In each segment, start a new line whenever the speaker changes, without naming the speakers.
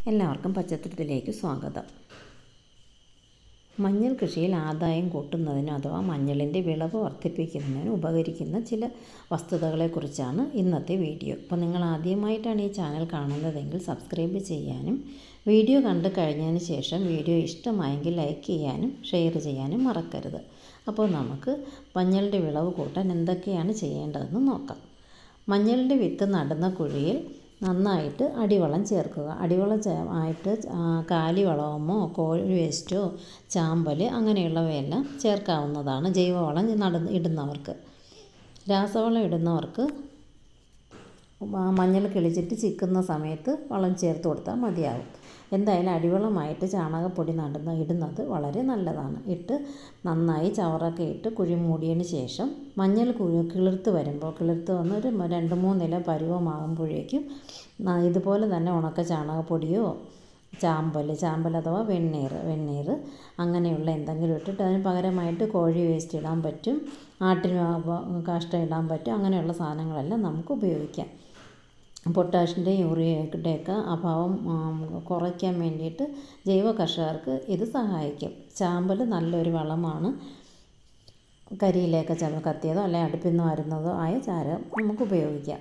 എല്ലാവർക്കും പച്ചത്തുരുത്തിലേക്ക് സ്വാഗതം മഞ്ഞൾ കൃഷിയിൽ ആദായം കൂട്ടുന്നതിന് അഥവാ മഞ്ഞളിൻ്റെ വിളവ് വർദ്ധിപ്പിക്കുന്നതിന് ഉപകരിക്കുന്ന ചില വസ്തുതകളെക്കുറിച്ചാണ് ഇന്നത്തെ വീഡിയോ അപ്പോൾ നിങ്ങൾ ആദ്യമായിട്ടാണ് ഈ ചാനൽ കാണുന്നതെങ്കിൽ സബ്സ്ക്രൈബ് ചെയ്യാനും വീഡിയോ കണ്ടു കഴിഞ്ഞതിന് ശേഷം വീഡിയോ ഇഷ്ടമായെങ്കിൽ ലൈക്ക് ചെയ്യാനും ഷെയർ ചെയ്യാനും മറക്കരുത് അപ്പോൾ നമുക്ക് മഞ്ഞളുടെ വിളവ് കൂട്ടാൻ എന്തൊക്കെയാണ് ചെയ്യേണ്ടതെന്ന് നോക്കാം മഞ്ഞളിൻ്റെ വിത്ത് നടുന്ന കുഴിയിൽ നന്നായിട്ട് അടിവളം ചേർക്കുക അടിവളം ചേ ആയിട്ട് കാലിവളമോ കോഴി വേസ്റ്റോ ചാമ്പൽ അങ്ങനെയുള്ളവയെല്ലാം ചേർക്കാവുന്നതാണ് ജൈവവളം നട ഇടുന്നവർക്ക് രാസവളം ഇടുന്നവർക്ക് മഞ്ഞൾ കിളിച്ചിട്ട് ചിക്കുന്ന സമയത്ത് വളം ചേർത്ത് കൊടുത്താൽ മതിയാവും എന്തായാലും അടിവളമായിട്ട് ചാണകപ്പൊടി നടുന്ന ഇടുന്നത് വളരെ നല്ലതാണ് ഇട്ട് നന്നായി ചവറൊക്കെ ഇട്ട് കുഴി മൂടിയതിന് ശേഷം മഞ്ഞൾ കുഴി കിളിർത്ത് വരുമ്പോൾ കിളിർത്ത് വന്ന് ഒരു രണ്ട് മൂന്നില പരുവമാകുമ്പോഴേക്കും ഇതുപോലെ തന്നെ ഉണക്ക ചാണകപ്പൊടിയോ ചാമ്പൽ ചാമ്പൽ അഥവാ വെണ്ണീർ വെണ്ണീർ അങ്ങനെയുള്ള എന്തെങ്കിലും ഇട്ടിട്ട് അതിന് പകരമായിട്ട് കോഴി വേസ്റ്റ് ഇടാൻ പറ്റും ആട്ടിൻ കാഷ്ടം ഇടാൻ പറ്റും അങ്ങനെയുള്ള സാധനങ്ങളെല്ലാം നമുക്ക് ഉപയോഗിക്കാം പൊട്ടാഷിൻ്റെ യൂറിയയുടെയൊക്കെ അഭാവം കുറയ്ക്കാൻ വേണ്ടിയിട്ട് ജൈവ കർഷകർക്ക് ഇത് സഹായിക്കും ചാമ്പൽ നല്ലൊരു വളമാണ് കരിയിലേക്ക് ചവ കത്തിയതോ അല്ലെങ്കിൽ അടുപ്പിൽ നിന്ന് വരുന്നതോ ആയ ചാരം നമുക്ക് ഉപയോഗിക്കാം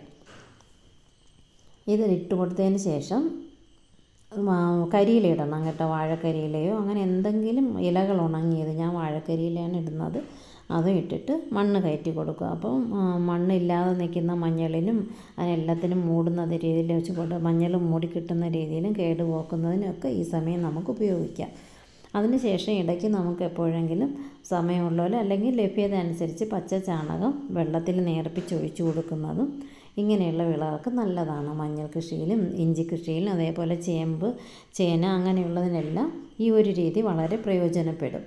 ഇത് ഇട്ട് കൊടുത്തതിന് ശേഷം കരിയിലിടണം കേട്ടോ വാഴക്കരിയിലയോ അങ്ങനെ എന്തെങ്കിലും ഇലകൾ ഉണങ്ങിയത് ഞാൻ വാഴക്കരിയിലാണ് ഇടുന്നത് അതും ഇട്ടിട്ട് മണ്ണ് കയറ്റി കൊടുക്കുക അപ്പം മണ്ണില്ലാതെ നിൽക്കുന്ന മഞ്ഞളിനും അതിനെല്ലാത്തിനും മൂടുന്ന രീതിയിൽ വെച്ച് കൊണ്ട് മഞ്ഞൾ മൂടി കിട്ടുന്ന രീതിയിലും കേട് പോക്കുന്നതിനൊക്കെ ഈ സമയം നമുക്ക് ഉപയോഗിക്കാം അതിനുശേഷം ഇടയ്ക്ക് നമുക്ക് എപ്പോഴെങ്കിലും സമയമുള്ളപോലെ അല്ലെങ്കിൽ ലഭ്യത അനുസരിച്ച് പച്ച ചാണകം വെള്ളത്തിൽ നേർപ്പിച്ച് ഒഴിച്ചു കൊടുക്കുന്നതും ഇങ്ങനെയുള്ള വിളകൾക്ക് നല്ലതാണ് മഞ്ഞൾ കൃഷിയിലും ഇഞ്ചി കൃഷിയിലും അതേപോലെ ചേമ്പ് ചേന അങ്ങനെയുള്ളതിനെല്ലാം ഈ ഒരു രീതി വളരെ പ്രയോജനപ്പെടും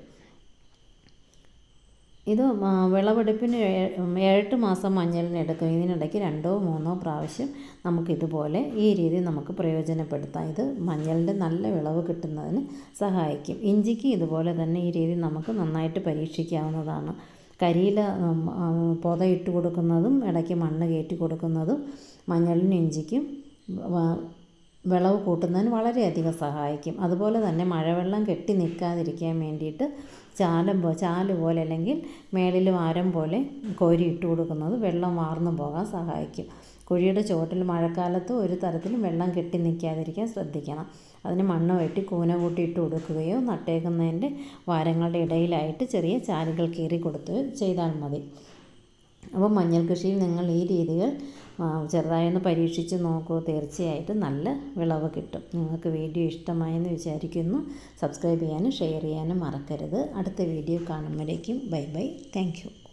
ഇത് വിളവെടുപ്പിന് ഏഴെട്ട് മാസം മഞ്ഞളിന് എടുക്കും ഇതിനിടയ്ക്ക് രണ്ടോ മൂന്നോ പ്രാവശ്യം നമുക്കിതുപോലെ ഈ രീതി നമുക്ക് പ്രയോജനപ്പെടുത്താം ഇത് മഞ്ഞളിൻ്റെ നല്ല വിളവ് കിട്ടുന്നതിന് സഹായിക്കും ഇഞ്ചിക്ക് ഇതുപോലെ തന്നെ ഈ രീതി നമുക്ക് നന്നായിട്ട് പരീക്ഷിക്കാവുന്നതാണ് കരിയില പൊതയിട്ട് കൊടുക്കുന്നതും ഇടയ്ക്ക് മണ്ണ് കയറ്റി കൊടുക്കുന്നതും മഞ്ഞളിനും ഇഞ്ചിക്കും വിളവ് കൂട്ടുന്നതിന് വളരെയധികം സഹായിക്കും അതുപോലെ തന്നെ മഴവെള്ളം കെട്ടി നിൽക്കാതിരിക്കാൻ വേണ്ടിയിട്ട് ചാലം ചാല് പോലെ അല്ലെങ്കിൽ മേളിൽ വാരം പോലെ കോരി ഇട്ട് കൊടുക്കുന്നത് വെള്ളം വാർന്നു പോകാൻ സഹായിക്കും കുഴിയുടെ ചുവട്ടിൽ മഴക്കാലത്ത് ഒരു തരത്തിലും വെള്ളം കെട്ടി നിൽക്കാതിരിക്കാൻ ശ്രദ്ധിക്കണം അതിന് മണ്ണ് വെട്ടി കൂന കൂട്ടി ഇട്ട് കൊടുക്കുകയോ നട്ടേക്കുന്നതിൻ്റെ വാരങ്ങളുടെ ഇടയിലായിട്ട് ചെറിയ ചാലുകൾ കീറി കൊടുത്ത് ചെയ്താൽ മതി അപ്പോൾ മഞ്ഞൾ കൃഷിയിൽ നിങ്ങൾ ഈ രീതികൾ ചെറുതായൊന്ന് പരീക്ഷിച്ച് നോക്കൂ തീർച്ചയായിട്ടും നല്ല വിളവ് കിട്ടും നിങ്ങൾക്ക് വീഡിയോ ഇഷ്ടമായെന്ന് വിചാരിക്കുന്നു സബ്സ്ക്രൈബ് ചെയ്യാനും ഷെയർ ചെയ്യാനും മറക്കരുത് അടുത്ത വീഡിയോ കാണുമ്പോഴേക്കും ബൈ ബൈ താങ്ക്